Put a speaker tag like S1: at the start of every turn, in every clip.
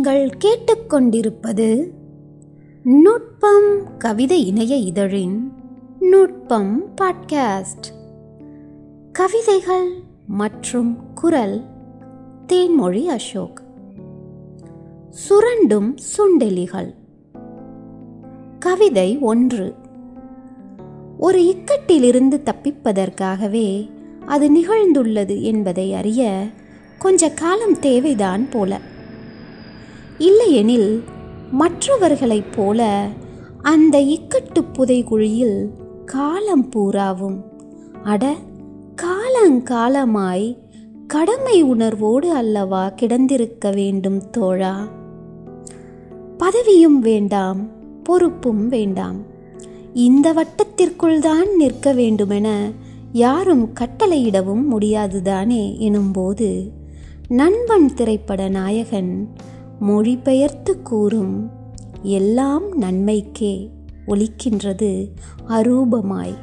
S1: நீங்கள் கேட்டுக்கொண்டிருப்பது நுட்பம் கவிதை இணைய இதழின் நுட்பம் பாட்காஸ்ட் கவிதைகள் மற்றும் குரல் தேன்மொழி அசோக் சுரண்டும் சுண்டெலிகள் கவிதை ஒன்று ஒரு இக்கட்டிலிருந்து தப்பிப்பதற்காகவே அது நிகழ்ந்துள்ளது என்பதை அறிய கொஞ்ச காலம் தேவைதான் போல இல்லையெனில் மற்றவர்களைப் போல அந்த இக்கட்டு புதைகுழியில் காலம் பூராவும் அட காலங்காலமாய் கடமை உணர்வோடு அல்லவா கிடந்திருக்க வேண்டும் தோழா பதவியும் வேண்டாம் பொறுப்பும் வேண்டாம் இந்த வட்டத்திற்குள் தான் நிற்க வேண்டுமென யாரும் கட்டளையிடவும் முடியாதுதானே எனும்போது நண்பன் திரைப்பட நாயகன் மொழிபெயர்த்து கூறும் எல்லாம் நன்மைக்கே ஒலிக்கின்றது அரூபமாய்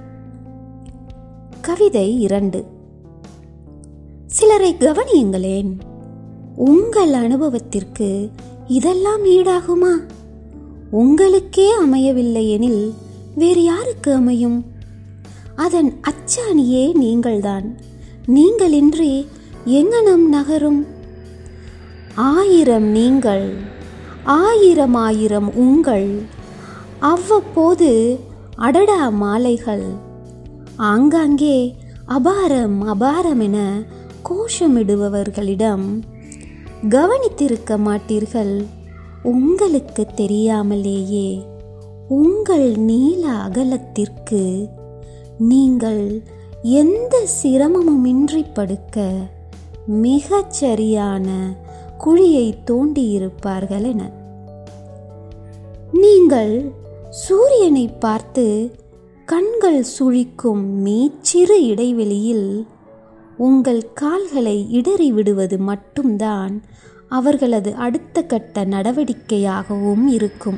S1: கவிதை இரண்டு சிலரை கவனியுங்களேன் உங்கள் அனுபவத்திற்கு இதெல்லாம் ஈடாகுமா உங்களுக்கே அமையவில்லை எனில் வேறு யாருக்கு அமையும் அதன் அச்சாணியே நீங்கள்தான் நீங்களின்றி எங்கனம் நகரும் ஆயிரம் நீங்கள் ஆயிரம் ஆயிரம் உங்கள் அவ்வப்போது அடடா மாலைகள் ஆங்காங்கே அபாரம் அபாரம் என கோஷமிடுபவர்களிடம் கவனித்திருக்க மாட்டீர்கள் உங்களுக்கு தெரியாமலேயே உங்கள் நீல அகலத்திற்கு நீங்கள் எந்த சிரமமுமின்றி படுக்க மிகச் சரியான குழியை தோண்டியிருப்பார்கள் என நீங்கள் சூரியனை பார்த்து கண்கள் சுழிக்கும் மீச்சிறு இடைவெளியில் உங்கள் கால்களை இடறி விடுவது மட்டும்தான் அவர்களது அடுத்த கட்ட நடவடிக்கையாகவும் இருக்கும்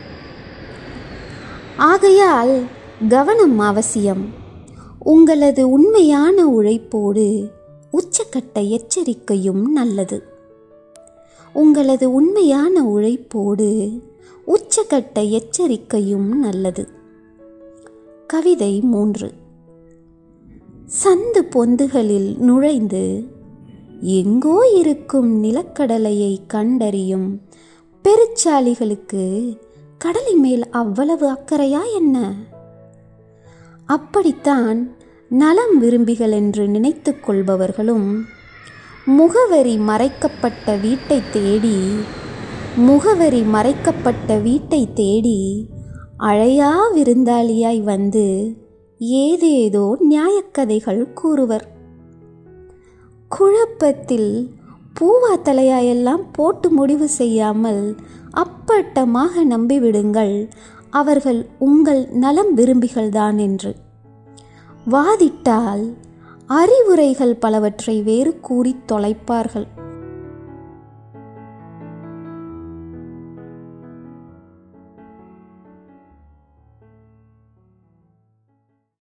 S1: ஆகையால் கவனம் அவசியம் உங்களது உண்மையான உழைப்போடு உச்சக்கட்ட எச்சரிக்கையும் நல்லது உங்களது உண்மையான உழைப்போடு உச்சக்கட்ட எச்சரிக்கையும் நல்லது கவிதை மூன்று சந்து பொந்துகளில் நுழைந்து எங்கோ இருக்கும் நிலக்கடலையை கண்டறியும் பெருச்சாலிகளுக்கு கடலின் மேல் அவ்வளவு அக்கறையா என்ன அப்படித்தான் நலம் விரும்பிகள் என்று நினைத்து கொள்பவர்களும் முகவரி மறைக்கப்பட்ட வீட்டை தேடி முகவரி மறைக்கப்பட்ட வீட்டை தேடி அழையா விருந்தாளியாய் வந்து ஏதேதோ நியாயக்கதைகள் கூறுவர் குழப்பத்தில் பூவா தலையாயெல்லாம் போட்டு முடிவு செய்யாமல் அப்பட்டமாக நம்பிவிடுங்கள் அவர்கள் உங்கள் நலம் விரும்பிகள்தான் என்று வாதிட்டால் அறிவுரைகள் பலவற்றை வேறு கூறி தொலைப்பார்கள்